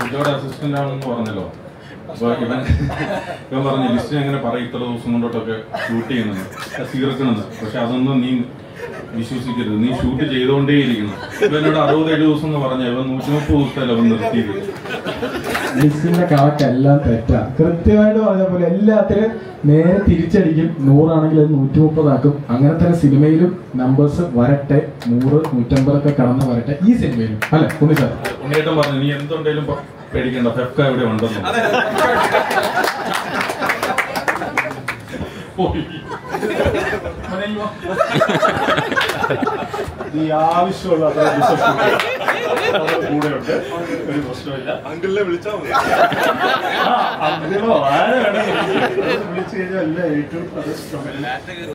ലിജോയുടെ assistant ആണെന്ന് പറഞ്ഞല്ലോ അപ്പൊ ഇവൻ ഇവൻ പറഞ്ഞു ലിസ്റ്റ് എങ്ങനെ പറയും ഇത്ര ദിവസം കൊണ്ടോട്ടൊക്കെ ഷൂട്ട് ചെയ്യുന്നത് തീർക്കണമെന്ന് പക്ഷെ അതൊന്നും നീ വിശ്വസിക്കരുത് നീ ഷൂട്ട് ചെയ്തുകൊണ്ടേയിരിക്കണം ഇവനോട് അറുപത്തേഴ് ദിവസം എന്ന് പറഞ്ഞ ഇവൻ നൂറ്റി മുപ്പത് ദിവസത്തല്ല അവൻ നിർത്തിയത് ലിസ്റ്റിന്റെ കണക്കെല്ലാം തെറ്റാ കൃത്യമായിട്ട് പറഞ്ഞ പോലെ എല്ലാത്തിനും നേരെ തിരിച്ചടിക്കും നൂറാണെങ്കിൽ അത് നൂറ്റി മുപ്പതാക്കും അങ്ങനെ തന്നെ സിനിമയിലും നമ്പേഴ്സ് വരട്ടെ നൂറ് നൂറ്റമ്പതൊക്കെ കടന്ന് വരട്ടെ ഈ സിനിമയിലും അല്ലെ ഉണ്ണി സാർ ഉണ്ണിയേട്ടൻ പറഞ്ഞു നീ എന്തുണ്ടെങ്കിലും പ- പേടിക്കണ്ട ഫെഫ്ക ഇവിടെ ഉണ്ടെന്ന് പോയി. നീ ആവശ്യമുള്ള അത്ര ദിവസം കൂടെയുണ്ട് ഒരു പ്രശ്നമില്ല അങ്കിളിനെ വിളിച്ചാൽ മതി ആ, അങ്കിളോ ആരെ വേണമെങ്കിലും വിളിച്ച് കഴിഞ്ഞാൽ എല്ലാം ഏറ്റവും അത് ഇഷ്ടമല്ല